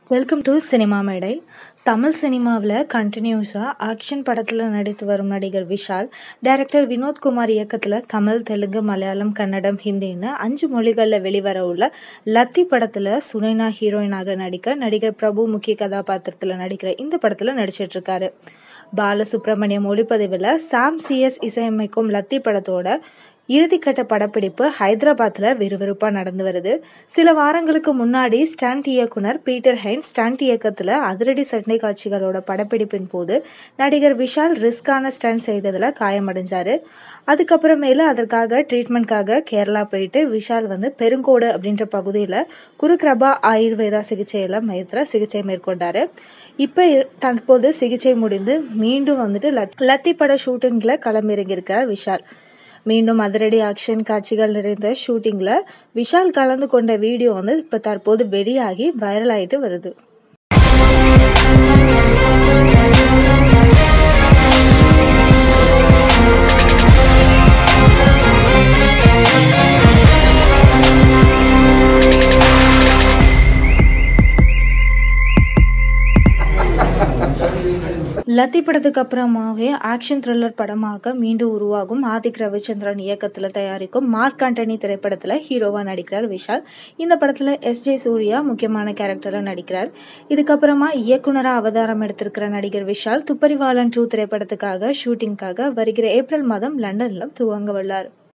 welcome to cinema மேடை தமிழ் சினிமாவில் கண்டினியூஸாக ஆக்ஷன் படத்தில் நடித்து வரும் நடிகர் விஷால் டைரக்டர் வினோத்குமார் இயக்கத்தில் தமிழ் தெலுங்கு மலையாளம் கன்னடம் ஹிந்தின்னு அஞ்சு மொழிகளில் வெளிவர உள்ள லத்தி படத்தில் சுனைனா ஹீரோயினாக நடிக்க நடிகர் பிரபு முக்கிய கதாபாத்திரத்தில் நடிக்கிற இந்த படத்தில் நடிச்சிட்டு இருக்காரு பாலசுப்ரமணியம் ஒளிப்பதிவில் சாம் சிஎஸ் இசையமைக்கும் லத்தி படத்தோட இறுதிக்கட்ட படப்பிடிப்பு ஹைதராபாத்தில் விறுவிறுப்பாக நடந்து வருது சில வாரங்களுக்கு முன்னாடி ஸ்டண்ட் இயக்குனர் பீட்டர் ஹைன் ஸ்டண்ட் இயக்கத்தில் அதிரடி சண்டை காட்சிகளோட படப்பிடிப்பின் போது நடிகர் விஷால் ரிஸ்கான ஸ்டண்ட் செய்ததில் காயமடைஞ்சாரு அதுக்கப்புறமேல அதற்காக ட்ரீட்மெண்ட்காக கேரளா போயிட்டு விஷால் வந்து பெருங்கோடு அப்படின்ற பகுதியில் குருகிரபா ஆயுர்வேதா சிகிச்சையில் மையத்தில் சிகிச்சை மேற்கொண்டாரு இப்போ தற்போது சிகிச்சை முடிந்து மீண்டும் வந்துட்டு லத்தி பட ஷூட்டிங்கில் களமிறங்கியிருக்கிறார் விஷால் மீண்டும் அதிரடி ஆக்ஷன் காட்சிகள் நிறைந்த ஷூட்டிங்கில் விஷால் கலந்து கொண்ட வீடியோ வந்து இப்போ தற்போது வெளியாகி வைரல் ஆகிட்டு வருது லத்தி படத்துக்கு அப்புறமாவே ஆக்ஷன் த்ரில்லர் படமாக மீண்டும் உருவாகும் ஆதிக் ரவிச்சந்திரன் இயக்கத்தில் தயாரிக்கும் மார்க் ஆண்டனி திரைப்படத்தில் ஹீரோவாக நடிக்கிறார் விஷால் இந்த படத்தில் எஸ் ஜே சூர்யா முக்கியமான கேரக்டரில் நடிக்கிறார் இதுக்கப்புறமா இயக்குனராக அவதாரம் எடுத்திருக்கிற நடிகர் விஷால் துப்பரிவாளன் டூ திரைப்படத்துக்காக ஷூட்டிங்காக வருகிற ஏப்ரல் மாதம் லண்டனில் துவங்க உள்ளார்